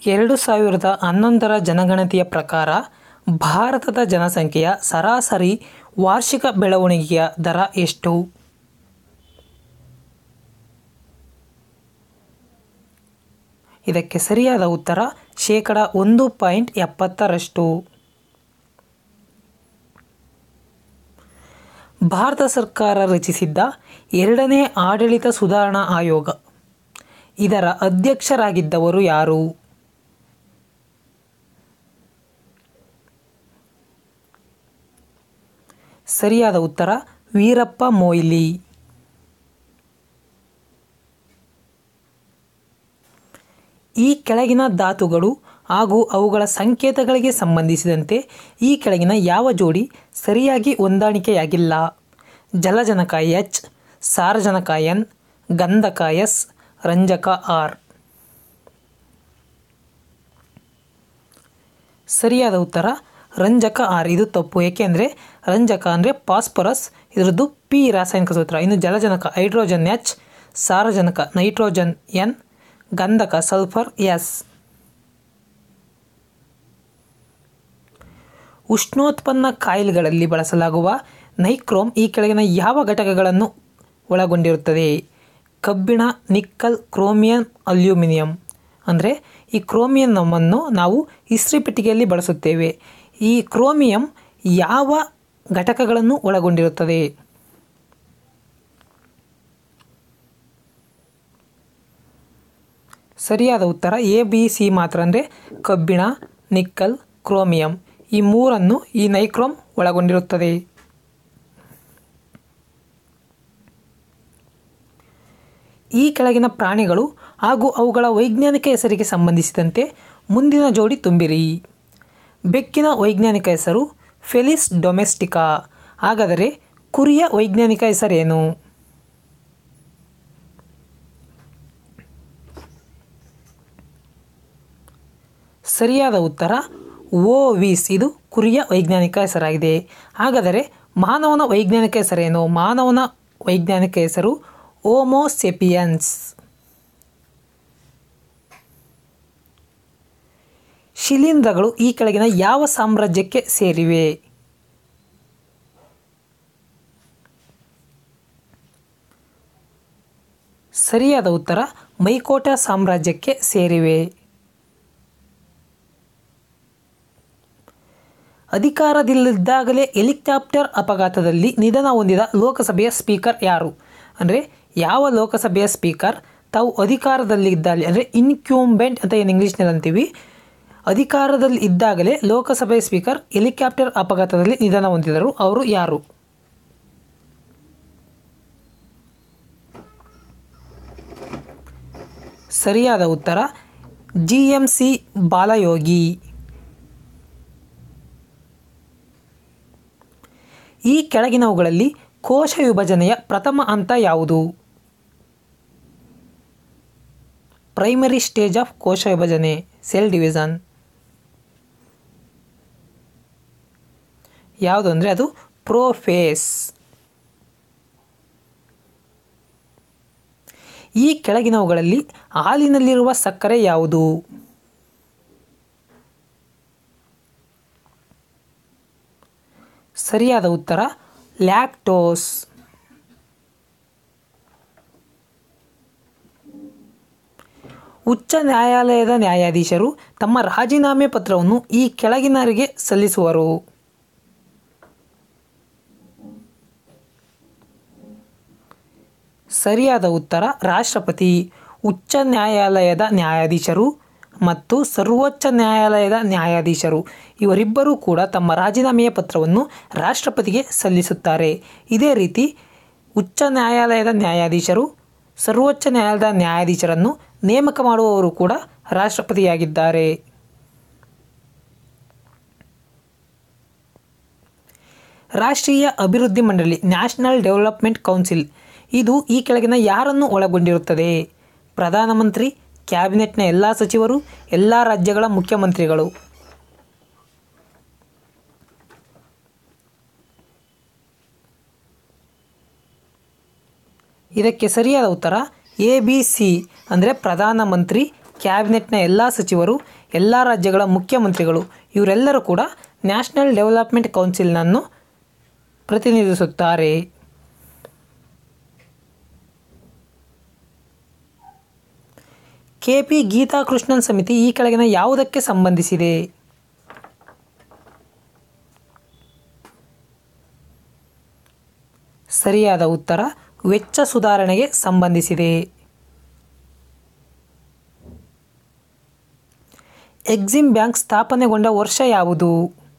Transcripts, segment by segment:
ಎರಡು ಸಾವಿರದ ಹನ್ನೊಂದರ ಜನಗಣತಿಯ ಪ್ರಕಾರ ಭಾರತದ ಜನಸಂಖ್ಯೆಯ ಸರಾಸರಿ ವಾರ್ಷಿಕ ಬೆಳವಣಿಗೆಯ ದರ ಎಷ್ಟು ಇದಕ್ಕೆ ಸರಿಯಾದ ಉತ್ತರ ಶೇಕಡ ಒಂದು ಪಾಯಿಂಟ್ ಎಪ್ಪತ್ತರಷ್ಟು ಭಾರತ ಸರ್ಕಾರ ರಚಿಸಿದ್ದ ಎರಡನೇ ಆಡಳಿತ ಸುಧಾರಣಾ ಆಯೋಗ ಇದರ ಅಧ್ಯಕ್ಷರಾಗಿದ್ದವರು ಯಾರು ಸರಿಯಾದ ಉತ್ತರ ವೀರಪ್ಪ ಮೊಯ್ಲಿ ಈ ಕೆಳಗಿನ ಧಾತುಗಳು ಹಾಗೂ ಅವುಗಳ ಸಂಕೇತಗಳಿಗೆ ಸಂಬಂಧಿಸಿದಂತೆ ಈ ಕೆಳಗಿನ ಯಾವ ಜೋಡಿ ಸರಿಯಾಗಿ ಹೊಂದಾಣಿಕೆಯಾಗಿಲ್ಲ ಜಲಜನಕ ಎಚ್ ಸಾರಜನಕ ಎನ್ ಗಂಧಕ ಎಸ್ ರಂಜಕ ಆರ್ ಸರಿಯಾದ ಉತ್ತರ ರಂಜಕ ಆರ್ ಇದು ತಪ್ಪು ಏಕೆಂದರೆ ರಂಜಕ ಅಂದರೆ ಫಾಸ್ಫರಸ್ ಇದರದ್ದು ಪಿ ರಾಸಾಯನಿಕ ಸೂತ್ರ ಇನ್ನು ಜಲಜನಕ ಹೈಡ್ರೋಜನ್ ಎಚ್ ಸಾರಜನಕ ನೈಟ್ರೋಜನ್ ಎನ್ ಗಂಧಕ ಸಲ್ಫರ್ ಎಸ್ ಉಷ್ಣೋತ್ಪನ್ನ ಕಾಯಿಲ್ಗಳಲ್ಲಿ ಬಳಸಲಾಗುವ ನೈಕ್ರೋಮ್ ಈ ಕೆಳಗಿನ ಯಾವ ಘಟಕಗಳನ್ನು ಒಳಗೊಂಡಿರುತ್ತದೆ ಕಬ್ಬಿಣ ನಿಕ್ಕಲ್ ಕ್ರೋಮಿಯಂ ಅಲ್ಯೂಮಿನಿಯಂ ಅಂದರೆ ಈ ಕ್ರೋಮಿಯಂವನ್ನು ನಾವು ಇಸ್ತ್ರಿ ಪೆಟ್ಟಿಗೆಯಲ್ಲಿ ಬಳಸುತ್ತೇವೆ ಈ ಕ್ರೋಮಿಯಂ ಯಾವ ಘಟಕಗಳನ್ನು ಒಳಗೊಂಡಿರುತ್ತದೆ ಸರಿಯಾದ ಉತ್ತರ ಎ ಬಿ ಸಿ ಮಾತ್ರ ಅಂದರೆ ಕಬ್ಬಿಣ ನಿಕ್ಕಲ್ ಕ್ರೋಮಿಯಂ ಈ ಮೂರನ್ನು ಈ ನೈಕ್ರೋಮ್ ಒಳಗೊಂಡಿರುತ್ತದೆ ಈ ಕೆಳಗಿನ ಪ್ರಾಣಿಗಳು ಹಾಗೂ ಅವುಗಳ ವೈಜ್ಞಾನಿಕ ಹೆಸರಿಗೆ ಸಂಬಂಧಿಸಿದಂತೆ ಮುಂದಿನ ಜೋಡಿ ತುಂಬಿರಿ ಬೆಕ್ಕಿನ ವೈಜ್ಞಾನಿಕ ಹೆಸರು ಫೆಲಿಸ್ ಡೊಮೆಸ್ಟಿಕಾ ಹಾಗಾದರೆ ಕುರಿಯ ವೈಜ್ಞಾನಿಕ ಹೆಸರೇನು ಸರಿಯಾದ ಉತ್ತರ ಓವಿಸ್ ಇದು ಕುರಿಯ ವೈಜ್ಞಾನಿಕ ಹೆಸರಾಗಿದೆ ಹಾಗಾದರೆ ಮಾನವನ ವೈಜ್ಞಾನಿಕ ಹೆಸರೇನು ಮಾನವನ ವೈಜ್ಞಾನಿಕ ಹೆಸರು ಓಮೋಸೆಪಿಯನ್ಸ್ ಶಿಲೀಂಧ್ರಗಳು ಈ ಕೆಳಗಿನ ಯಾವ ಸಾಮ್ರಾಜ್ಯಕ್ಕೆ ಸೇರಿವೆ ಸರಿಯಾದ ಉತ್ತರ ಮೈಕೋಟ ಸಾಮ್ರಾಜ್ಯಕ್ಕೆ ಸೇರಿವೆ ಅಧಿಕಾರದಲ್ಲಿದ್ದಾಗಲೇ ಹೆಲಿಕಾಪ್ಟರ್ ಅಪಘಾತದಲ್ಲಿ ನಿಧನ ಹೊಂದಿದ ಲೋಕಸಭೆಯ ಸ್ಪೀಕರ್ ಯಾರು ಅಂದರೆ ಯಾವ ಲೋಕಸಭೆಯ ಸ್ಪೀಕರ್ ತಾವು ಅಧಿಕಾರದಲ್ಲಿದ್ದಲ್ಲಿ ಅಂದರೆ ಇನ್ಕ್ಯೂಂಬೆಂಟ್ ಅಂತ ಏನು ಇಂಗ್ಲೀಷ್ನಲ್ಲಿ ಅಂತೀವಿ ಅಧಿಕಾರದಲ್ಲಿ ಇದ್ದಾಗಲೇ ಲೋಕಸಭೆಯ ಸ್ಪೀಕರ್ ಹೆಲಿಕಾಪ್ಟರ್ ಅಪಘಾತದಲ್ಲಿ ನಿಧನ ಹೊಂದಿದರು ಅವರು ಯಾರು ಸರಿಯಾದ ಉತ್ತರ ಜಿ ಎಂ ಸಿ ಬಾಲಯೋಗಿ ಈ ಕೆಳಗಿನವುಗಳಲ್ಲಿ ಕೋಶ ವಿಭಜನೆಯ ಪ್ರಥಮ ಹಂತ ಯಾವುದು ಪ್ರೈಮರಿ ಸ್ಟೇಜ್ ಆಫ್ ಕೋಶ ವಿಭಜನೆ ಸೆಲ್ ಡಿವಿಷನ್ ಯಾವುದು ಅಂದರೆ ಅದು ಪ್ರೋಫೇಸ್ ಈ ಕೆಳಗಿನವುಗಳಲ್ಲಿ ಹಾಲಿನಲ್ಲಿರುವ ಸಕ್ಕರೆ ಯಾವುದು ಸರಿಯಾದ ಉತ್ತರ ಲ್ಯಾಕ್ಟೋಸ್ ಉಚ್ಚ ನ್ಯಾಯಾಲಯದ ನ್ಯಾಯಾಧೀಶರು ತಮ್ಮ ರಾಜೀನಾಮೆ ಪತ್ರವನ್ನು ಈ ಕೆಳಗಿನವರಿಗೆ ಸಲ್ಲಿಸುವರು ಸರಿಯಾದ ಉತ್ತರ ರಾಷ್ಟ್ರಪತಿ ಉಚ್ಚ ನ್ಯಾಯಾಲಯದ ನ್ಯಾಯಾಧೀಶರು ಮತ್ತು ಸರ್ವೋಚ್ಚ ನ್ಯಾಯಾಲಯದ ನ್ಯಾಯಾಧೀಶರು ಇವರಿಬ್ಬರೂ ಕೂಡ ತಮ್ಮ ರಾಜೀನಾಮೆಯ ಪತ್ರವನ್ನು ರಾಷ್ಟ್ರಪತಿಗೆ ಸಲ್ಲಿಸುತ್ತಾರೆ ಇದೇ ರೀತಿ ಉಚ್ಚ ನ್ಯಾಯಾಲಯದ ನ್ಯಾಯಾಧೀಶರು ಸರ್ವೋಚ್ಚ ನ್ಯಾಯಾಲಯದ ನ್ಯಾಯಾಧೀಶರನ್ನು ನೇಮಕ ಮಾಡುವವರು ಕೂಡ ರಾಷ್ಟ್ರಪತಿಯಾಗಿದ್ದಾರೆ ರಾಷ್ಟ್ರೀಯ ಅಭಿವೃದ್ಧಿ ಮಂಡಳಿ ನ್ಯಾಷನಲ್ ಡೆವಲಪ್ಮೆಂಟ್ ಕೌನ್ಸಿಲ್ ಇದು ಈ ಕೆಳಗಿನ ಯಾರನ್ನು ಒಳಗೊಂಡಿರುತ್ತದೆ ಪ್ರಧಾನಮಂತ್ರಿ ಕ್ಯಾಬಿನೆಟ್ನ ಎಲ್ಲ ಸಚಿವರು ಎಲ್ಲ ರಾಜ್ಯಗಳ ಮುಖ್ಯಮಂತ್ರಿಗಳು ಇದಕ್ಕೆ ಸರಿಯಾದ ಉತ್ತರ ಎ ಬಿ ಸಿ ಅಂದರೆ ಪ್ರಧಾನಮಂತ್ರಿ ಕ್ಯಾಬಿನೆಟ್ನ ಎಲ್ಲ ಸಚಿವರು ಎಲ್ಲ ರಾಜ್ಯಗಳ ಮುಖ್ಯಮಂತ್ರಿಗಳು ಇವರೆಲ್ಲರೂ ಕೂಡ ನ್ಯಾಷನಲ್ ಡೆವಲಪ್ಮೆಂಟ್ ಕೌನ್ಸಿಲ್ನನ್ನು ಪ್ರತಿನಿಧಿಸುತ್ತಾರೆ ಕೆ ಪಿ ಗೀತಾಕೃಷ್ಣನ್ ಸಮಿತಿ ಈ ಕೆಳಗಿನ ಯಾವುದಕ್ಕೆ ಸಂಬಂಧಿಸಿದೆ ಸರಿಯಾದ ಉತ್ತರ ವೆಚ್ಚ ಸುಧಾರಣೆಗೆ ಸಂಬಂಧಿಸಿದೆ ಎಕ್ಸಿಮ್ ಬ್ಯಾಂಕ್ ಸ್ಥಾಪನೆಗೊಂಡ ವರ್ಷ ಯಾವುದು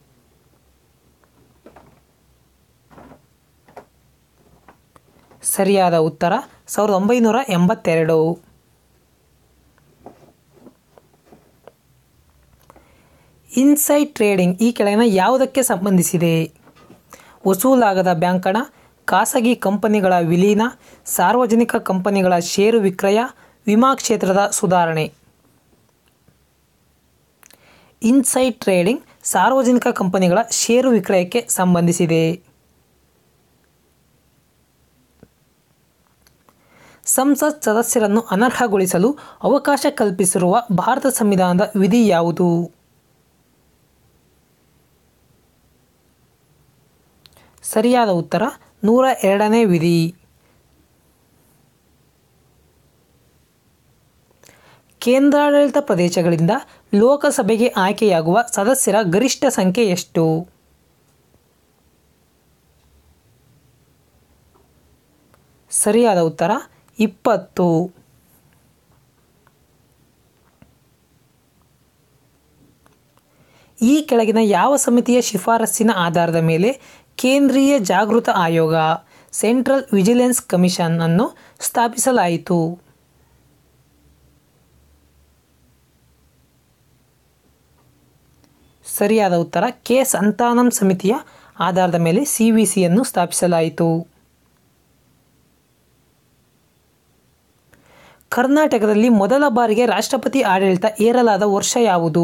ಸರಿಯಾದ ಉತ್ತರ ಸಾವಿರದ ಒಂಬೈನೂರ ಎಂಬತ್ತೆರಡು ಇನ್ಸೈಡ್ ಟ್ರೇಡಿಂಗ್ ಈ ಕೆಳಗಿನ ಯಾವುದಕ್ಕೆ ಸಂಬಂಧಿಸಿದೆ ವಸೂಲಾಗದ ಬ್ಯಾಂಕ್ ಹಣ ಖಾಸಗಿ ಕಂಪನಿಗಳ ವಿಲೀನ ಸಾರ್ವಜನಿಕ ಕಂಪನಿಗಳ ಷೇರು ವಿಕ್ರಯ ವಿಮಾ ಕ್ಷೇತ್ರದ ಸುಧಾರಣೆ ಇನ್ಸೈಡ್ ಟ್ರೇಡಿಂಗ್ ಸಾರ್ವಜನಿಕ ಕಂಪನಿಗಳ ಷೇರು ವಿಕ್ರಯಕ್ಕೆ ಸಂಬಂಧಿಸಿದೆ ಸಂಸತ್ ಸದಸ್ಯರನ್ನು ಅನರ್ಹಗೊಳಿಸಲು ಅವಕಾಶ ಕಲ್ಪಿಸಿರುವ ಭಾರತ ಸಂವಿಧಾನದ ವಿಧಿ ಯಾವುದು ಸರಿಯಾದ ಉತ್ತರ ನೂರ ಎರಡನೇ ವಿಧಿ ಕೇಂದ್ರಾಡಳಿತ ಪ್ರದೇಶಗಳಿಂದ ಲೋಕಸಭೆಗೆ ಆಯ್ಕೆಯಾಗುವ ಸದಸ್ಯರ ಗರಿಷ್ಠ ಸಂಖ್ಯೆ ಎಷ್ಟು ಸರಿಯಾದ ಉತ್ತರ ಇಪ್ಪತ್ತು ಈ ಕೆಳಗಿನ ಯಾವ ಸಮಿತಿಯ ಶಿಫಾರಸ್ಸಿನ ಆಧಾರದ ಮೇಲೆ ಕೇಂದ್ರೀಯ ಜಾಗೃತ ಆಯೋಗ ಸೆಂಟ್ರಲ್ ವಿಜಿಲೆನ್ಸ್ ಕಮಿಷನ್ ಅನ್ನು ಸ್ಥಾಪಿಸಲಾಯಿತು ಸರಿಯಾದ ಉತ್ತರ ಕೆ ಸಂತಾನಂ ಸಮಿತಿಯ ಆಧಾರದ ಮೇಲೆ ಸಿ ವಿ ಸಿಯನ್ನು ಸ್ಥಾಪಿಸಲಾಯಿತು ಕರ್ನಾಟಕದಲ್ಲಿ ಮೊದಲ ಬಾರಿಗೆ ರಾಷ್ಟ್ರಪತಿ ಆಡಳಿತ ಏರಲಾದ ವರ್ಷ ಯಾವುದು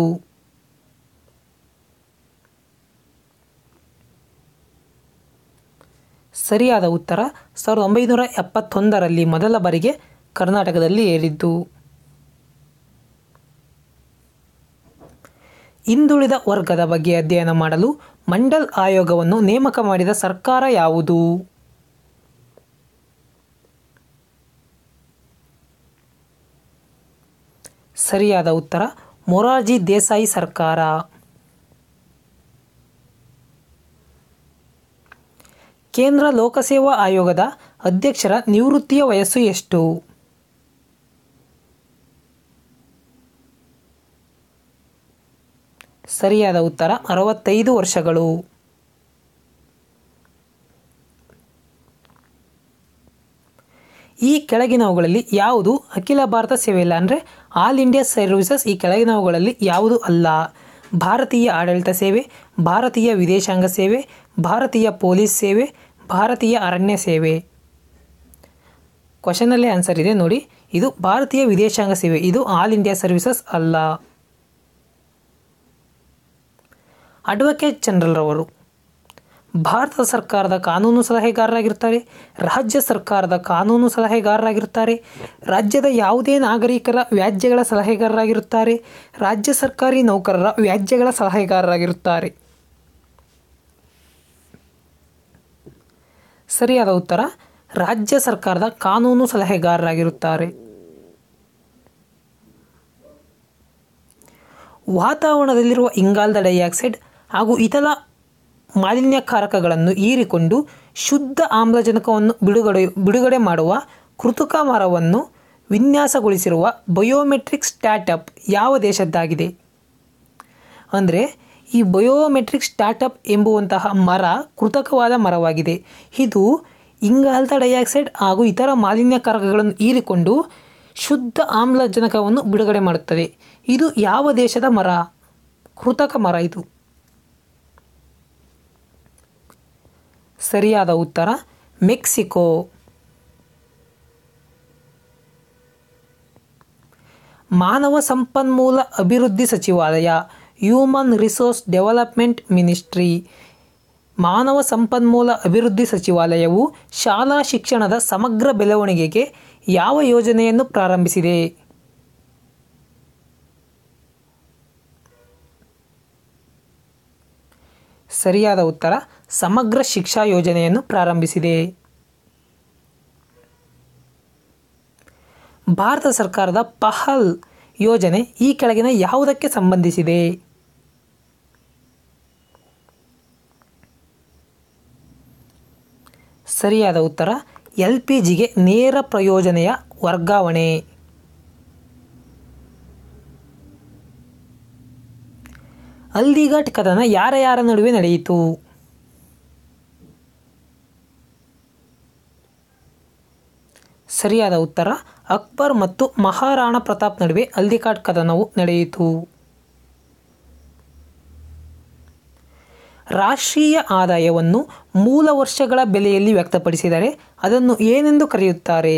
ಸರಿಯಾದ ಉತ್ತರ ಸಾವಿರದ ಒಂಬೈನೂರ ಎಪ್ಪತ್ತೊಂದರಲ್ಲಿ ಮೊದಲ ಬಾರಿಗೆ ಕರ್ನಾಟಕದಲ್ಲಿ ಏರಿದ್ದು ಹಿಂದುಳಿದ ವರ್ಗದ ಬಗ್ಗೆ ಅಧ್ಯಯನ ಮಾಡಲು ಮಂಡಲ್ ಆಯೋಗವನ್ನು ನೇಮಕ ಮಾಡಿದ ಸರ್ಕಾರ ಯಾವುದು ಸರಿಯಾದ ಉತ್ತರ ಮೊರಾರ್ಜಿ ದೇಸಾಯಿ ಸರ್ಕಾರ ಕೇಂದ್ರ ಲೋಕಸೇವಾ ಆಯೋಗದ ಅಧ್ಯಕ್ಷರ ನಿವೃತ್ತಿಯ ವಯಸ್ಸು ಎಷ್ಟು ಸರಿಯಾದ ಉತ್ತರ ಅರವತ್ತೈದು ವರ್ಷಗಳು ಈ ಕೆಳಗಿನವುಗಳಲ್ಲಿ ಯಾವುದು ಅಖಿಲ ಭಾರತ ಸೇವೆ ಇಲ್ಲ ಅಂದರೆ ಆಲ್ ಇಂಡಿಯಾ ಸರ್ವಿಸಸ್ ಈ ಕೆಳಗಿನವುಗಳಲ್ಲಿ ಯಾವುದು ಅಲ್ಲ ಭಾರತೀಯ ಆಡಳಿತ ಸೇವೆ ಭಾರತೀಯ ವಿದೇಶಾಂಗ ಸೇವೆ ಭಾರತೀಯ ಪೊಲೀಸ್ ಸೇವೆ ಭಾರತೀಯ ಅರಣ್ಯ ಸೇವೆ ಕ್ವಶನಲ್ಲೇ ಆನ್ಸರ್ ಇದೆ ನೋಡಿ ಇದು ಭಾರತೀಯ ವಿದೇಶಾಂಗ ಸೇವೆ ಇದು ಆಲ್ ಇಂಡಿಯಾ ಸರ್ವಿಸಸ್ ಅಲ್ಲ ಅಡ್ವೊಕೇಟ್ ಜನರಲ್ ರವರು ಭಾರತ ಸರ್ಕಾರದ ಕಾನೂನು ಸಲಹೆಗಾರರಾಗಿರ್ತಾರೆ ರಾಜ್ಯ ಸರ್ಕಾರದ ಕಾನೂನು ಸಲಹೆಗಾರರಾಗಿರ್ತಾರೆ ರಾಜ್ಯದ ಯಾವುದೇ ನಾಗರಿಕರ ವ್ಯಾಜ್ಯಗಳ ಸಲಹೆಗಾರರಾಗಿರುತ್ತಾರೆ ರಾಜ್ಯ ಸರ್ಕಾರಿ ನೌಕರರ ವ್ಯಾಜ್ಯಗಳ ಸಲಹೆಗಾರರಾಗಿರುತ್ತಾರೆ ಸರಿಯಾದ ಉತ್ತರ ರಾಜ್ಯ ಸರ್ಕಾರದ ಕಾನೂನು ಸಲಹೆಗಾರರಾಗಿರುತ್ತಾರೆ ವಾತಾವರಣದಲ್ಲಿರುವ ಇಂಗಾಲದ ಡೈಆಕ್ಸೈಡ್ ಹಾಗೂ ಇತರ ಮಾಲಿನ್ಯಕಾರಕಗಳನ್ನು ಹೀರಿಕೊಂಡು ಶುದ್ಧ ಆಮ್ಲಜನಕವನ್ನು ಬಿಡುಗಡೆ ಬಿಡುಗಡೆ ಮಾಡುವ ಕೃತಕ ಮರವನ್ನು ವಿನ್ಯಾಸಗೊಳಿಸಿರುವ ಬಯೋಮೆಟ್ರಿಕ್ ಸ್ಟಾರ್ಟಪ್ ಯಾವ ದೇಶದ್ದಾಗಿದೆ ಅಂದರೆ ಈ ಬಯೋಮೆಟ್ರಿಕ್ ಸ್ಟಾರ್ಟಪ್ ಎಂಬುವಂತಹ ಮರ ಕೃತಕವಾದ ಮರವಾಗಿದೆ ಇದು ಇಂಗಾಲದ ಡೈಆಕ್ಸೈಡ್ ಹಾಗೂ ಇತರ ಮಾಲಿನ್ಯಕಾರಕಗಳನ್ನು ಹೀರಿಕೊಂಡು ಶುದ್ಧ ಆಮ್ಲಜನಕವನ್ನು ಬಿಡುಗಡೆ ಮಾಡುತ್ತದೆ ಇದು ಯಾವ ದೇಶದ ಮರ ಕೃತಕ ಮರ ಇದು ಸರಿಯಾದ ಉತ್ತರ ಮೆಕ್ಸಿಕೋ ಮಾನವ ಸಂಪನ್ಮೂಲ ಅಭಿವೃದ್ಧಿ ಸಚಿವಾಲಯ ಹ್ಯೂಮನ್ ರಿಸೋರ್ಸ್ ಡೆವಲಪ್ಮೆಂಟ್ ಮಿನಿಸ್ಟ್ರಿ ಮಾನವ ಸಂಪನ್ಮೂಲ ಅಭಿವೃದ್ಧಿ ಸಚಿವಾಲಯವು ಶಾಲಾ ಶಿಕ್ಷಣದ ಸಮಗ್ರ ಬೆಳವಣಿಗೆಗೆ ಯಾವ ಯೋಜನೆಯನ್ನು ಪ್ರಾರಂಭಿಸಿದೆ ಸರಿಯಾದ ಉತ್ತರ ಸಮಗ್ರ ಶಿಕ್ಷಾ ಯೋಜನೆಯನ್ನು ಪ್ರಾರಂಭಿಸಿದೆ ಭಾರತ ಸರ್ಕಾರದ ಪಹಲ್ ಯೋಜನೆ ಈ ಕೆಳಗಿನ ಯಾವುದಕ್ಕೆ ಸಂಬಂಧಿಸಿದೆ ಸರಿಯಾದ ಉತ್ತರ ಎಲ್ ಪಿ ಜಿಗೆ ನೇರ ಪ್ರಯೋಜನೆಯ ವರ್ಗಾವಣೆ ಹಲ್ದಿಘಾಟ್ ಕದನ ಯಾರ ಯಾರ ನಡುವೆ ನಡೆಯಿತು ಸರಿಯಾದ ಉತ್ತರ ಅಕ್ಬರ್ ಮತ್ತು ಮಹಾರಾಣಾ ಪ್ರತಾಪ್ ನಡುವೆ ಹಲ್ದಿಘಾಟ್ ಕದನವು ನಡೆಯಿತು ರಾಷ್ಟ್ರೀಯ ಆದಾಯವನ್ನು ಮೂಲ ವರ್ಷಗಳ ಬೆಲೆಯಲ್ಲಿ ವ್ಯಕ್ತಪಡಿಸಿದರೆ ಅದನ್ನು ಏನೆಂದು ಕರೆಯುತ್ತಾರೆ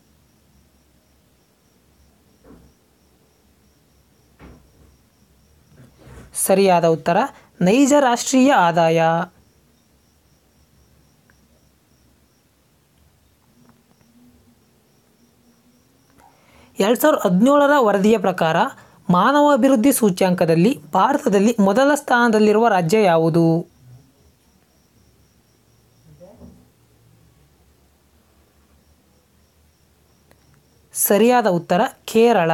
ಸರಿಯಾದ ಉತ್ತರ ನೈಜ ರಾಷ್ಟ್ರೀಯ ಆದಾಯ ಎರಡು ಸಾವಿರದ ಹದಿನೇಳರ ವರದಿಯ ಪ್ರಕಾರ ಮಾನವ ಅಭಿವೃದ್ಧಿ ಸೂಚ್ಯಾಂಕದಲ್ಲಿ ಭಾರತದಲ್ಲಿ ಮೊದಲ ಸ್ಥಾನದಲ್ಲಿರುವ ರಾಜ್ಯ ಯಾವುದು ಸರಿಯಾದ ಉತ್ತರ ಕೇರಳ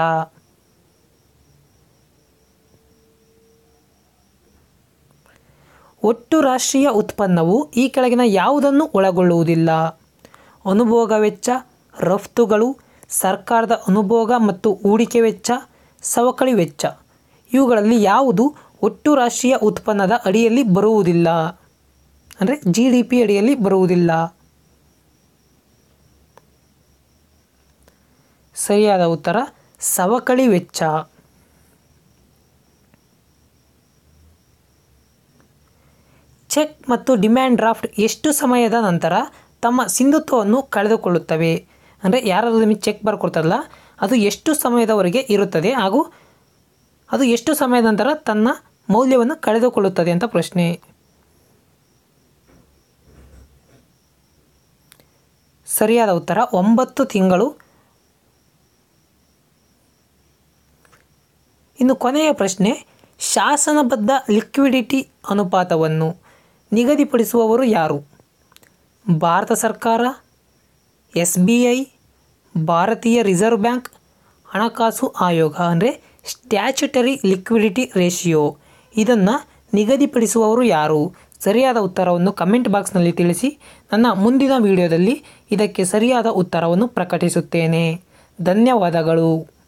ಒಟ್ಟು ರಾಷ್ಟ್ರೀಯ ಉತ್ಪನ್ನವು ಈ ಕೆಳಗಿನ ಯಾವುದನ್ನು ಒಳಗೊಳ್ಳುವುದಿಲ್ಲ ಅನುಭೋಗ ವೆಚ್ಚ ರಫ್ತುಗಳು ಸರ್ಕಾರದ ಅನುಭೋಗ ಮತ್ತು ಹೂಡಿಕೆ ವೆಚ್ಚ ಸವಕಳಿ ವೆಚ್ಚ ಇವುಗಳಲ್ಲಿ ಯಾವುದು ಒಟ್ಟು ರಾಷ್ಟ್ರೀಯ ಉತ್ಪನ್ನದ ಅಡಿಯಲ್ಲಿ ಬರುವುದಿಲ್ಲ ಅಂದರೆ ಜಿ ಡಿ ಪಿ ಅಡಿಯಲ್ಲಿ ಬರುವುದಿಲ್ಲ ಸರಿಯಾದ ಉತ್ತರ ಸವಕಳಿ ವೆಚ್ಚ ಚೆಕ್ ಮತ್ತು ಡಿಮ್ಯಾಂಡ್ ಡ್ರಾಫ್ಟ್ ಎಷ್ಟು ಸಮಯದ ನಂತರ ತಮ್ಮ ಸಿಂಧುತ್ವವನ್ನು ಕಳೆದುಕೊಳ್ಳುತ್ತವೆ ಅಂದರೆ ಯಾರಾದರೂ ನಿಮಗೆ ಚೆಕ್ ಬರ್ಕೊಡ್ತಾರಲ್ಲ ಅದು ಎಷ್ಟು ಸಮಯದವರೆಗೆ ಇರುತ್ತದೆ ಹಾಗೂ ಅದು ಎಷ್ಟು ಸಮಯದ ನಂತರ ತನ್ನ ಮೌಲ್ಯವನ್ನು ಕಳೆದುಕೊಳ್ಳುತ್ತದೆ ಅಂತ ಪ್ರಶ್ನೆ ಸರಿಯಾದ ಉತ್ತರ ಒಂಬತ್ತು ತಿಂಗಳು ಇನ್ನು ಕೊನೆಯ ಪ್ರಶ್ನೆ ಶಾಸನಬದ್ಧ ಲಿಕ್ವಿಡಿಟಿ ಅನುಪಾತವನ್ನು ನಿಗದಿಪಡಿಸುವವರು ಯಾರು ಭಾರತ ಸರ್ಕಾರ ಎಸ್ ಬಿ ಐ ಭಾರತೀಯ ರಿಸರ್ವ್ ಬ್ಯಾಂಕ್ ಹಣಕಾಸು ಆಯೋಗ ಅಂದರೆ ಸ್ಟ್ಯಾಚ್ಯುಟರಿ ಲಿಕ್ವಿಡಿಟಿ ರೇಷಿಯೋ ಇದನ್ನು ನಿಗದಿಪಡಿಸುವವರು ಯಾರು ಸರಿಯಾದ ಉತ್ತರವನ್ನು ಕಮೆಂಟ್ ಬಾಕ್ಸ್ನಲ್ಲಿ ತಿಳಿಸಿ ನನ್ನ ಮುಂದಿನ ವಿಡಿಯೋದಲ್ಲಿ ಇದಕ್ಕೆ ಸರಿಯಾದ ಉತ್ತರವನ್ನು ಪ್ರಕಟಿಸುತ್ತೇನೆ ಧನ್ಯವಾದಗಳು